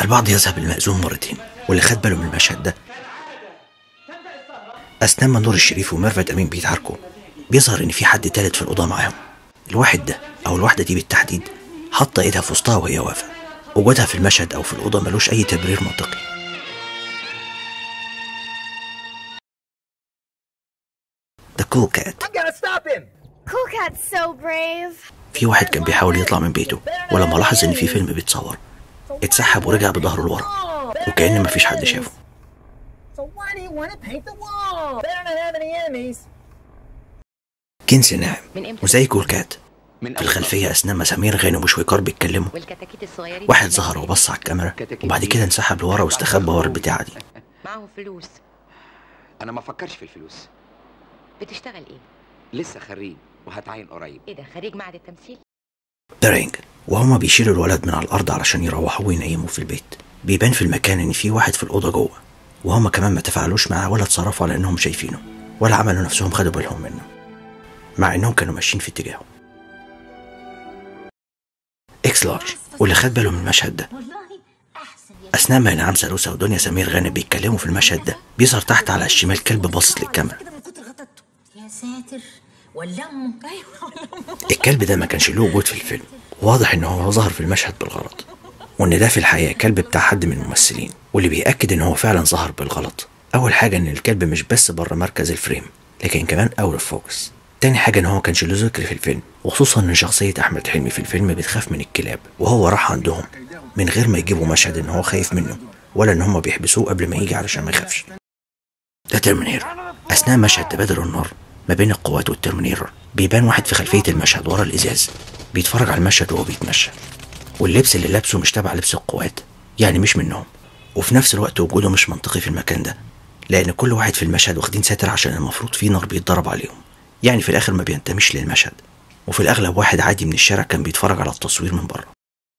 البعض يذهب المأذون مرتين واللي خد باله من المشهد ده أثناء ما نور الشريف وميرفت أمين بيتعاركوا بيظهر إن في حد تالت في الأوضة معاهم الواحد ده أو الواحدة دي بالتحديد حاطة إيدها في وسطها وهي واقفة وجودها في المشهد أو في الأوضة ملوش أي تبرير منطقي The Cool Cat I'm gonna stop him! Cool Cat's so brave. في واحد كان بيحاول يطلع من بيته ولما لاحظ إن في فيلم بيتصور اتسحب ورجع بظهره لورا وكأن مفيش حد شافه So why do you want to paint the wall? Better not have any enemies. كنز ناعم من إمتى؟ وزي كول كات من في الخلفية أثناء ما سمير غانم وشويكار بيتكلموا والكتاكيت الصغيرين واحد ظهر وبص على الكاميرا وبعد كده انسحب لورا واستخبى ورا البتاعة دي معاهم فلوس انا ما افكرش في الفلوس بتشتغل ايه؟ لسه خريج وهتعين قريب ايه ده خريج معهد التمثيل؟ بيرينج وهما بيشيلوا الولد من على الأرض علشان يروحوه وينيموه في البيت بيبان في المكان إن في واحد في الأوضة جوه وهما كمان ما تفاعلوش معاه ولا اتصرفوا على إنهم شايفينه ولا عملوا نفسهم خدوا بالهم منه مع إنهم كانوا ماشيين في اتجاهه إكس لارج واللي خد باله من المشهد ده أثناء ما إنعام سالوسة ودنيا سمير غانم بيتكلموا في المشهد ده بيظهر تحت على الشمال كلب باصص للكاميرا كده من كتر غطته يا ساتر ولا امه ايوه الكلب ده ما كانش له وجود في الفيلم واضح ان هو ظهر في المشهد بالغلط وان ده في الحقيقه كلب بتاع حد من الممثلين واللي بيأكد ان هو فعلا ظهر بالغلط اول حاجه ان الكلب مش بس بره مركز الفريم لكن كمان اوت اوف فوكس تاني حاجة ان هو كانش له ذكر في الفيلم وخصوصا ان شخصية احمد حلمي في الفيلم بتخاف من الكلاب وهو راح عندهم من غير ما يجيبوا مشهد ان هو خايف منه ولا ان هم بيحبسوه قبل ما يجي علشان ما يخافش ده ترمينيتور أثناء مشهد تبادل النار ما بين القوات والترمينيتور بيبان واحد في خلفية المشهد ورا الإزاز بيتفرج على المشهد وهو بيتمشى واللبس اللي لابسه مش تبع لبس القوات يعني مش منهم وفي نفس الوقت وجوده مش منطقي في المكان ده لأن كل واحد في المشهد واخدين ساتر عشان المفروض في نار بيتضرب عليهم يعني في الآخر ما بينتميش للمشهد وفي الأغلب واحد عادي من الشارع كان بيتفرج على التصوير من بره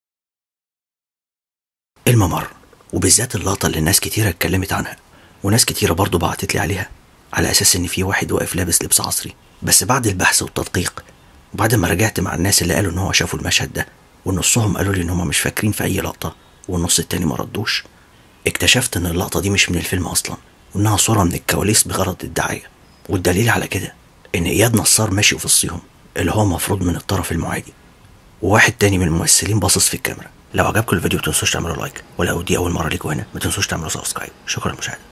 الممر وبالذات اللقطة اللي ناس كتيرة اتكلمت عنها وناس كتيرة برضه بعتت لي عليها على أساس إن في واحد واقف لابس لبس عصري بس بعد البحث والتدقيق وبعد ما رجعت مع الناس اللي قالوا إن هو شافوا المشهد ده ونصهم قالوا لي إن هم مش فاكرين في أي لقطة والنص التاني ما ردوش اكتشفت إن اللقطة دي مش من الفيلم أصلا وإنها صورة من الكواليس بغرض الدعاية والدليل على كده إن إياد نصار ماشي في الصيهم اللي هو مفروض من الطرف المعادي وواحد تاني من الممثلين باصص في الكاميرا لو عجبكم الفيديو متنسوش تعملوا لايك ولو دي أول مرة ليكوا هنا متنسوش تعملوا سبسكرايب شكرا للمشاهدة